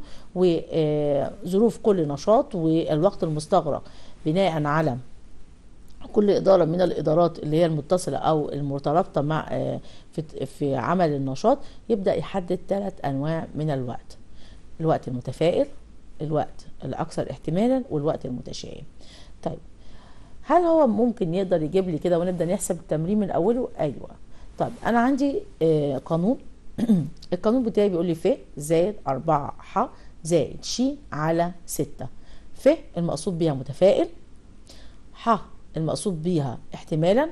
وظروف كل نشاط والوقت المستغرق بناء على كل إدارة من الإدارات اللي هي المتصلة أو المترابطة مع في في عمل النشاط يبدأ يحدد ثلاث أنواع من الوقت الوقت المتفائل الوقت الأكثر احتمالا والوقت المتشائم طيب هل هو ممكن يقدر يجيب لي كده ونبدأ نحسب التمرين من أوله أيوة طيب أنا عندي قانون القانون بتاعي بيقول لي ف زائد 4 ح زائد ش على 6 ف المقصود بيها متفائل ح المقصود بيها احتمالا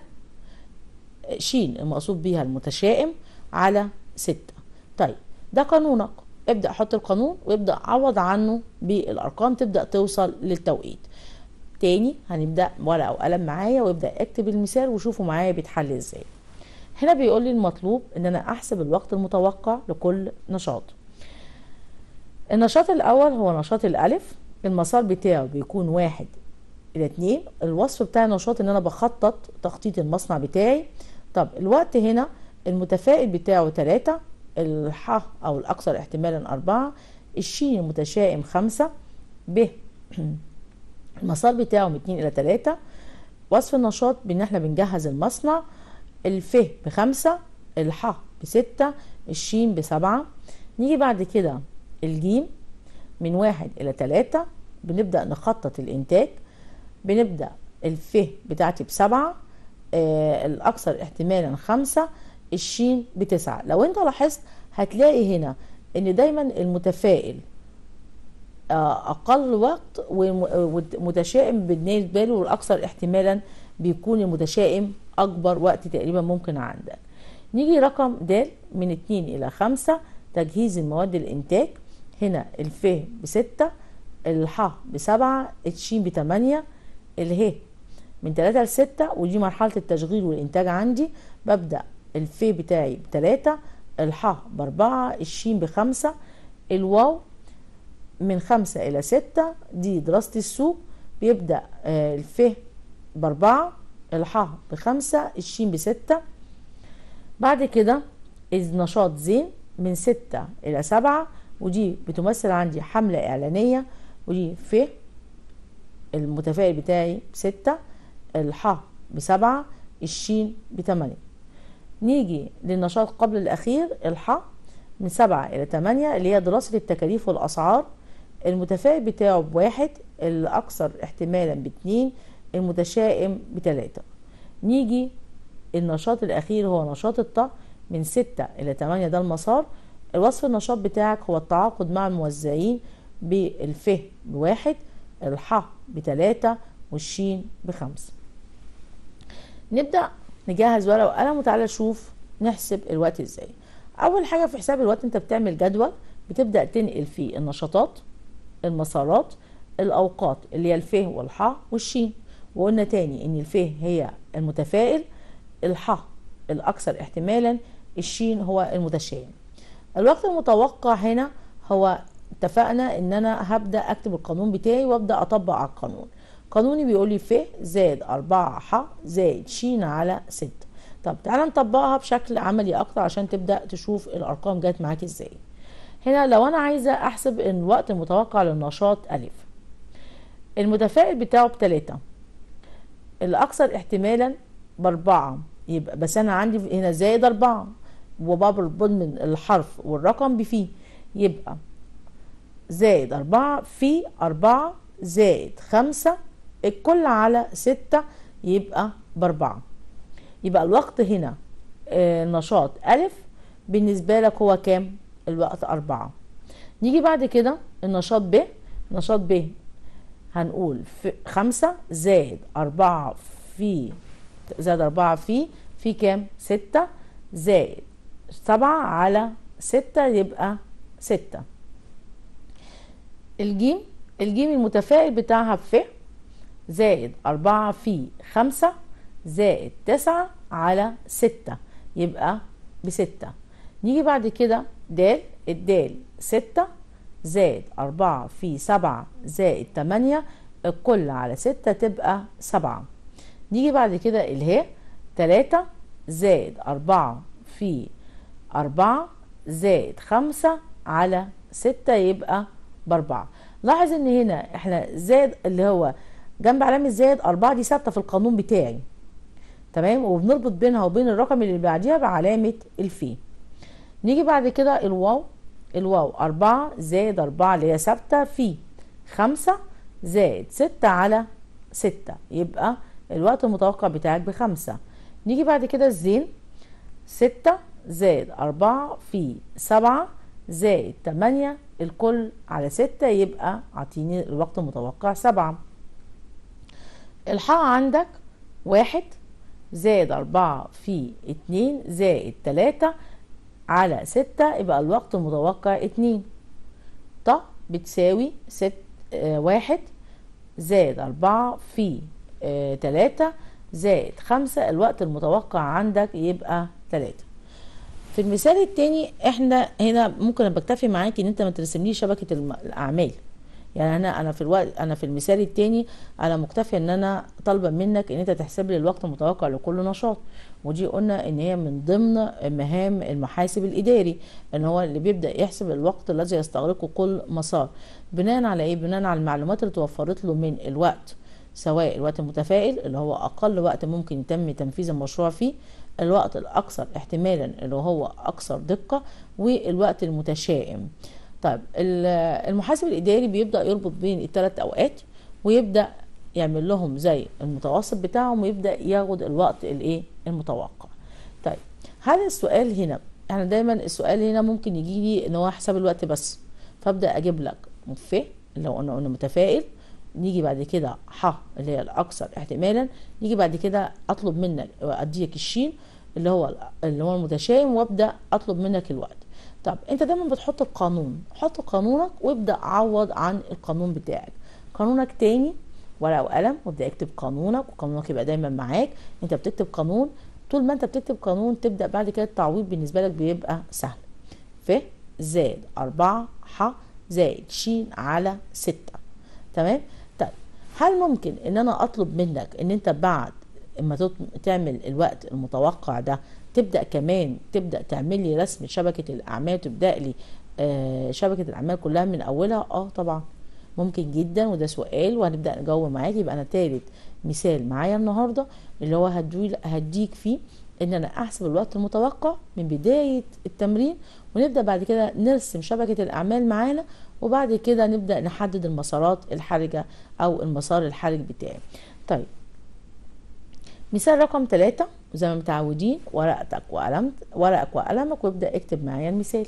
ش المقصود بيها المتشائم على 6 طيب ده قانونك ابدأ حط القانون وابدأ عوض عنه بالأرقام تبدأ توصل للتوقيت تاني هنبدأ ورقة وقلم معايا وابدأ اكتب المثال وشوفوا معايا بيتحل ازاي هنا بيقول لي المطلوب ان انا احسب الوقت المتوقع لكل نشاط النشاط الاول هو نشاط الالف المسار بتاعه بيكون واحد الى اتنين الوصف بتاع النشاط ان انا بخطط تخطيط المصنع بتاعي طب الوقت هنا المتفائل بتاعه تلاتة الح او الاكثر احتمالا اربعة الشين المتشائم خمسة ب المسار بتاعه من اتنين الى تلاتة وصف النشاط بان احنا بنجهز المصنع الف بخمسة الح بستة الشين بسبعة نيجي بعد كده الجيم من واحد إلى تلاتة بنبدأ نخطط الإنتاج بنبدأ الف بتاعتي بسبعة آه الأكثر احتمالا خمسة الشين بتسعة لو أنت لاحظت هتلاقي هنا إن دايما المتفائل آه أقل وقت ومتشائم بالنسبة له والأكثر احتمالا بيكون المتشائم أكبر وقت تقريبا ممكن عندك نيجي رقم د من 2 إلى 5 تجهيز المواد الإنتاج هنا الف بستة الح بسبعة الشين بتمانية اله من 3 ل 6 ودي مرحلة التشغيل والإنتاج عندي ببدأ الف بتاعي بتلاتة الح بأربعة الشين بخمسة الواو من خمسة إلى ستة دي دراسة السوق بيبدأ الف بأربعة الحاء بخمسة الشين بستة بعد كده النشاط زين من ستة إلى سبعة ودي بتمثل عندي حملة إعلانية ودي ف المتفائل بتاعي بستة الحاء بسبعة الشين بتمانية نيجي للنشاط قبل الأخير الحاء من سبعة إلى تمانية اللي هي دراسة التكاليف والأسعار المتفائل بتاعه بواحد الأكثر احتمالا باتنين المتشائم بتلاتة نيجي النشاط الأخير هو نشاط الطه من ستة إلى تمانية ده المسار الوصف النشاط بتاعك هو التعاقد مع الموزعين بالف بواحد الح بتلاتة والشين بخمسة نبدأ نجهز ورقة وقلم وتعالى نشوف نحسب الوقت ازاي أول حاجة في حساب الوقت أنت بتعمل جدول بتبدأ تنقل فيه النشاطات المسارات الأوقات اللي هي الف والحاء والشين وقلنا تاني ان الف هي المتفائل الح الاكثر احتمالا الشين هو المتشائم الوقت المتوقع هنا هو اتفقنا ان انا هبدا اكتب القانون بتاعي وابدا اطبق على القانون قانوني بيقول لي ف زائد 4 ح زائد ش على 6 طب تعالى نطبقها بشكل عملي اكتر عشان تبدا تشوف الارقام جت معاك ازاي هنا لو انا عايزه احسب الوقت المتوقع للنشاط الف المتفائل بتاعه بتلاتة الاكثر احتمالا باربعة يبقى بس انا عندي هنا زائد اربعة وبربط من الحرف والرقم بفيه يبقى زائد أربعة في أربعة زائد خمسة الكل على ستة يبقى بأربعة يبقى الوقت هنا آه، نشاط ألف بالنسبة لك هو كام؟ الوقت أربعة نيجي بعد كده النشاط ب نشاط ب هنقول في خمسة زائد أربعة في زائد أربعة في في كام؟ ستة زائد سبعة على ستة يبقى ستة الجيم الجيم المتفائل بتاعها ف زائد أربعة في خمسة زائد تسعة على ستة يبقى بستة نيجي بعد كده د الدال ستة زائد أربعة في سبعة زائد تمانية الكل على ستة تبقى سبعة نيجي بعد كده اله تلاتة زائد أربعة في أربعة زائد خمسة على ستة يبقى بأربعة لاحظ ان هنا احنا زائد اللي هو جنب علامة زائد أربعة دي ثابتة في القانون بتاعي تمام وبنربط بينها وبين الرقم اللي بعديها بعلامة الفي نيجي بعد كده الواو الواو أربعة زائد أربعة اللي هي ثابتة في خمسة زائد ستة على ستة يبقى الوقت المتوقع بتاعك بخمسة نيجي بعد كده الزين ستة زائد أربعة في سبعة زائد تمانية الكل على ستة يبقى عطيني الوقت المتوقع سبعة الحاء عندك واحد زائد أربعة في اتنين زائد تلاتة على ستة يبقى الوقت المتوقع اتنين ط بتساوي ست آه واحد زائد أربعة في آه تلاتة زائد خمسة الوقت المتوقع عندك يبقى تلاتة في المثال التاني احنا هنا ممكن بكتفي معاكي ان انت ما ترسمليش شبكه الاعمال يعني انا انا في الوقت انا في المثال التاني انا مكتفيه ان انا طالبه منك ان انت تحسب لي الوقت المتوقع لكل نشاط ودي قلنا ان هي من ضمن مهام المحاسب الاداري ان هو اللي بيبدا يحسب الوقت الذي يستغرقه كل مسار بناء على ايه بناء على المعلومات اللي توفرت له من الوقت سواء الوقت المتفائل اللي هو اقل وقت ممكن يتم تنفيذ المشروع فيه الوقت الأكثر احتمالا اللي هو أكثر دقة والوقت المتشائم طيب المحاسب الإداري بيبدأ يربط بين الثلاث أوقات ويبدأ يعمل لهم زي المتوسط بتاعهم ويبدأ ياخد الوقت الايه المتوقع طيب هذا السؤال هنا احنا دايما السؤال هنا ممكن يجي لي ان هو حساب الوقت بس فابدا اجيب لك ف اللي قلنا قلنا متفائل نيجي بعد كده ح اللي هي الاكثر احتمالا نيجي بعد كده اطلب منك اديك الشين اللي هو اللي هو المتشائم وابدا اطلب منك الوقت طب انت دايما بتحط القانون حط قانونك وابدا عوض عن القانون بتاعك قانونك تاني ورقه وقلم وابدا اكتب قانونك وقانونك يبقى دايما معاك انت بتكتب قانون طول ما انت بتكتب قانون تبدا بعد كده التعويض بالنسبه لك بيبقى سهل ف زائد أربعة ح زائد ش على ستة تمام طيب هل ممكن ان انا اطلب منك ان انت بعد اما تعمل الوقت المتوقع ده تبدا كمان تبدا تعمل لي رسم شبكه الاعمال تبدا لي آه شبكه الاعمال كلها من اولها اه طبعا ممكن جدا وده سؤال وهنبدا نجاوب معاك يبقى انا تالت مثال معايا النهارده اللي هو هديك فيه ان انا احسب الوقت المتوقع من بدايه التمرين ونبدا بعد كده نرسم شبكه الاعمال معانا وبعد كده نبدا نحدد المسارات الحرجه او المسار الحرج بتاعي طيب مثال رقم ثلاثة زي ما متعودين ورقتك وقلمت ورقك وقلمك وابدأ اكتب معايا المثال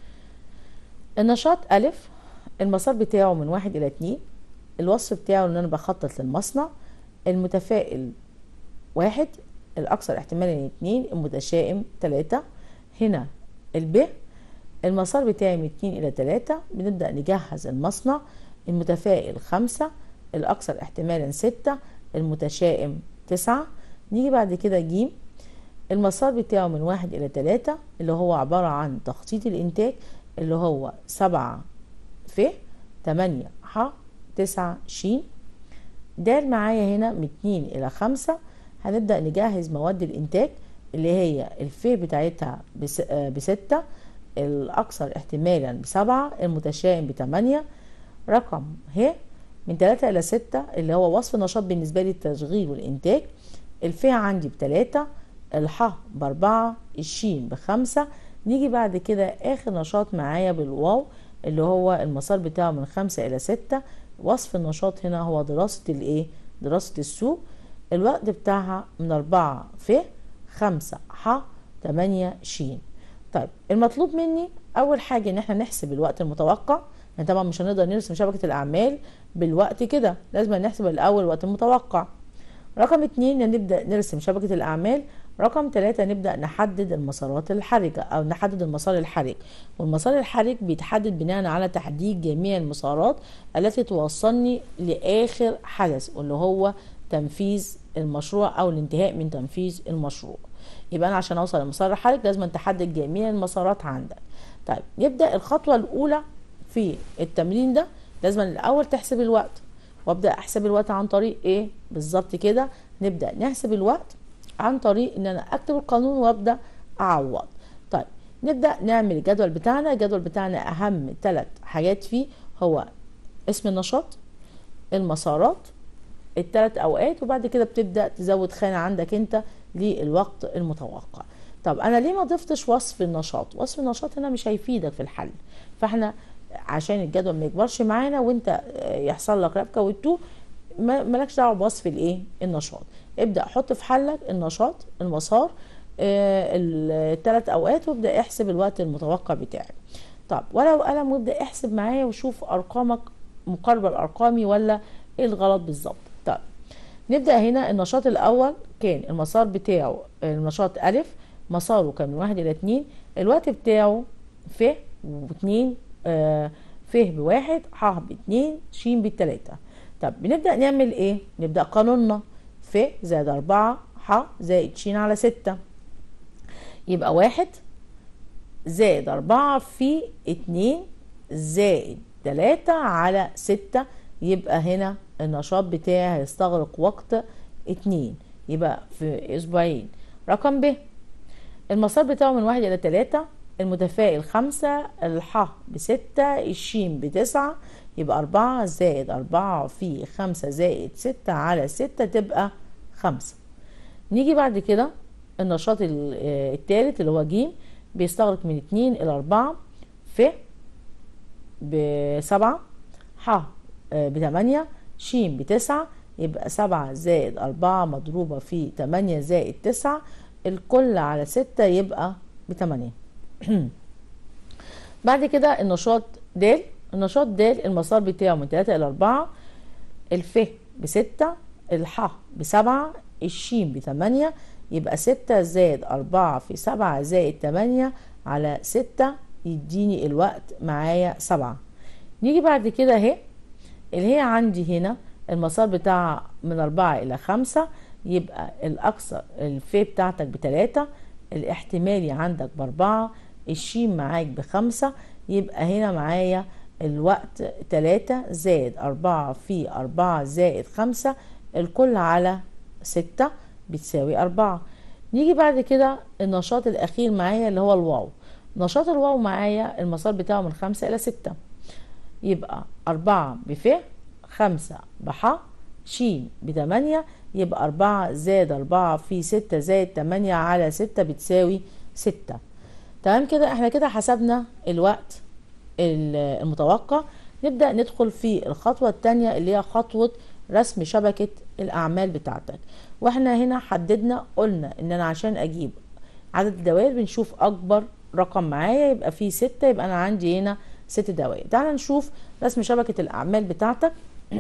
النشاط ألف المسار بتاعه من واحد إلى اتنين الوصف بتاعه إن أنا بخطط للمصنع المتفائل واحد الأكثر احتمالا اتنين المتشائم تلاتة هنا الب المسار بتاعي من اتنين إلى تلاتة بنبدأ نجهز المصنع المتفائل خمسة الأكثر احتمالا ستة المتشائم تسعة نيجي بعد كده جيم المسار بتاعه من واحد إلى تلاتة اللي هو عبارة عن تخطيط الإنتاج اللي هو سبعة ف تمانية ح تسعة ش د معايا هنا من 2 إلى 5 هنبدأ نجهز مواد الإنتاج اللي هي الف بتاعتها بس آه بستة الأكثر احتمالا بسبعة المتشائم بتمانية رقم ه من تلاتة إلى ستة اللي هو وصف النشاط بالنسبة لي التشغيل والإنتاج الف عندي بتلاتة الح بأربعة الشين بخمسة نيجي بعد كده آخر نشاط معايا بالواو اللي هو المسار بتاعه من خمسة إلى ستة وصف النشاط هنا هو دراسة الإيه؟ دراسة السوق الوقت بتاعها من أربعة ف خمسة ح تمانية ش طيب المطلوب مني أول حاجة إن احنا نحسب الوقت المتوقع يعني طبعا مش هنقدر نرسم شبكة الأعمال بالوقت كده لازم نحسب الأول الوقت المتوقع رقم اتنين نبدأ نرسم شبكة الأعمال رقم ثلاثة نبدأ نحدد المسارات الحرجة أو نحدد المسار الحرج والمسار الحرج بيتحدد بناء على تحديد جميع المسارات التي توصلني لآخر حدث واللي هو تنفيذ المشروع أو الانتهاء من تنفيذ المشروع يبقى أنا عشان أوصل للمسار الحرج لازم تحدد جميع المسارات عندك طيب نبدأ الخطوة الأولى في التمرين ده لازم الأول تحسب الوقت وابدا احسب الوقت عن طريق ايه بالظبط كده نبدا نحسب الوقت عن طريق ان انا اكتب القانون وابدا اعوض طيب نبدا نعمل الجدول بتاعنا الجدول بتاعنا اهم ثلاث حاجات فيه هو اسم النشاط المسارات الثلاث اوقات وبعد كده بتبدا تزود خانه عندك انت للوقت المتوقع طب انا ليه ما ضفتش وصف النشاط وصف النشاط هنا مش هيفيدك في الحل فاحنا عشان الجدول ما يكبرش معانا وانت يحصل لك ربكه وتوه مالكش دعوه بوصف الايه النشاط ابدا حط في حلك النشاط المسار آه الثلاث اوقات وابدا احسب الوقت المتوقع بتاعك طب ولو قلم وابدا احسب معايا وشوف ارقامك مقاربه لارقامي ولا ايه الغلط بالظبط طب نبدا هنا النشاط الاول كان المسار بتاعه النشاط الف مساره كان من واحد الى اتنين الوقت بتاعه ف واتنين آه ف بواحد ح باتنين ش بتلاتة طب بنبدأ نعمل ايه؟ نبدأ قانوننا ف زائد أربعة ح زائد ش على ستة يبقى واحد زائد أربعة في اتنين زائد تلاتة على ستة يبقى هنا النشاط بتاعي هيستغرق وقت اتنين يبقى في أسبوعين رقم ب المسار بتاعه من واحد إلى تلاتة المتفائل خمسة الح بستة الشين بتسعة يبقى أربعة زائد أربعة في خمسة زائد ستة على ستة تبقى خمسة نيجي بعد كده النشاط التالت اللي هو ج بيستغرق من اتنين إلى أربعة ف بسبعة ح بتمانية ش بتسعة يبقى سبعة زائد أربعة مضروبة في تمانية زائد تسعة الكل على ستة يبقى بتمانية بعد كده النشاط د النشاط د المسار بتاعه من 3 إلى 4 الف بستة الح بسبعة الشين بتمانية يبقى ستة زائد أربعة في سبعة زائد تمانية على ستة يديني الوقت معايا سبعة نيجي بعد كده اهي اللي هي عندي هنا المسار بتاعها من أربعة إلى خمسة يبقى الأكثر الف بتاعتك بتلاتة الاحتمالي عندك بأربعة الشين معاك بخمسة يبقى هنا معايا الوقت تلاتة زائد أربعة في أربعة زائد خمسة الكل على ستة بتساوي أربعة نيجي بعد كده النشاط الأخير معايا اللي هو الواو نشاط الواو معايا المسار بتاعه من خمسة إلى ستة يبقى أربعة بف خمسة بح شين بتمانية يبقى أربعة زائد أربعة في ستة زائد تمانية على ستة بتساوي ستة تمام كده احنا كده حسبنا الوقت المتوقع نبدأ ندخل في الخطوة التانية اللي هي خطوة رسم شبكة الأعمال بتاعتك واحنا هنا حددنا قلنا ان انا عشان اجيب عدد الدوائر بنشوف اكبر رقم معايا يبقى فيه ستة يبقى انا عندي هنا ست دوائر تعال نشوف رسم شبكة الأعمال بتاعتك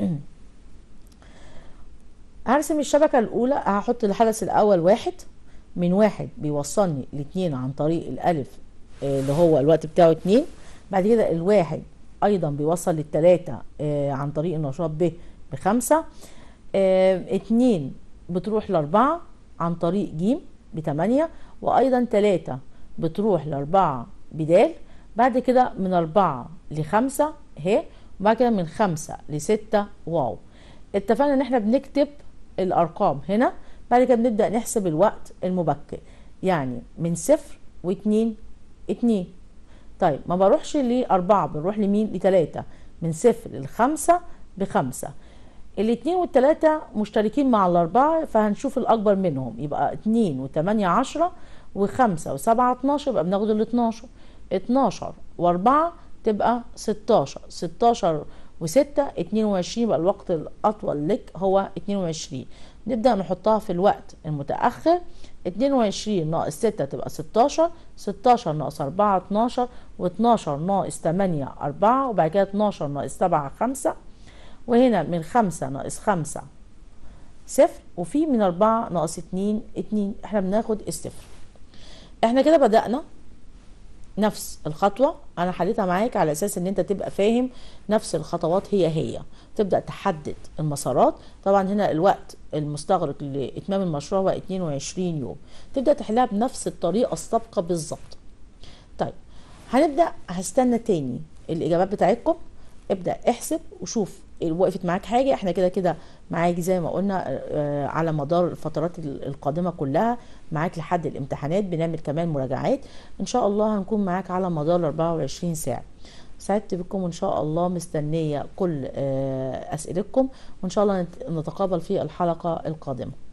هرسم الشبكة الأولى هحط الحدث الأول واحد من واحد بيوصلني لاتنين عن طريق الألف اللي هو الوقت بتاعه اتنين بعد كده الواحد أيضا بيوصل للتلاتة عن طريق النشاط ب بخمسة اتنين بتروح لأربعة عن طريق ج بتمانية وأيضا تلاتة بتروح لأربعة بدال بعد كده من أربعة لخمسة ه وبعد كده من خمسة لستة واو اتفقنا ان احنا بنكتب الارقام هنا بعد كده بنبدا نحسب الوقت المبكر يعني من صفر واتنين اتنين طيب ما بروحش لأربعة بنروح لمين لتلاتة من صفر لخمسة بخمسة الاتنين والتلاتة مشتركين مع الأربعة فهنشوف الأكبر منهم يبقى اتنين وتمانية عشرة وخمسة وسبعة اتناشر يبقى بناخد الاتناشر اتناشر وأربعة تبقى ستاشر ستاشر وستة اتنين وعشرين يبقى الوقت الأطول لك هو اتنين وعشرين نبدأ نحطها في الوقت المتأخر اتنين وعشرين ناقص ستة تبقى ستاشر ستاشر ناقص أربعة اتناشر واتناشر ناقص تمانية أربعة وبعد كده اتناشر ناقص سبعة خمسة وهنا من خمسة ناقص خمسة صفر وفي من أربعة ناقص اتنين اتنين احنا بناخد الصفر احنا كده بدأنا نفس الخطوة أنا حليتها معاك على أساس إن أنت تبقى فاهم نفس الخطوات هي هي تبدأ تحدد المسارات طبعا هنا الوقت المستغرق لإتمام المشروع هو 22 يوم تبدأ تحلها بنفس الطريقة السابقة بالظبط طيب هنبدأ هستنى تاني الإجابات بتاعتكم ابدأ احسب وشوف وقفت معاك حاجة احنا كده كده معاك زي ما قلنا آه، على مدار الفترات القادمة كلها معاك لحد الامتحانات بنعمل كمان مراجعات ان شاء الله هنكون معاك على مدار 24 ساعة سعدت بكم وان شاء الله مستنية كل آه، اسئلتكم وان شاء الله نت- نتقابل في الحلقة القادمة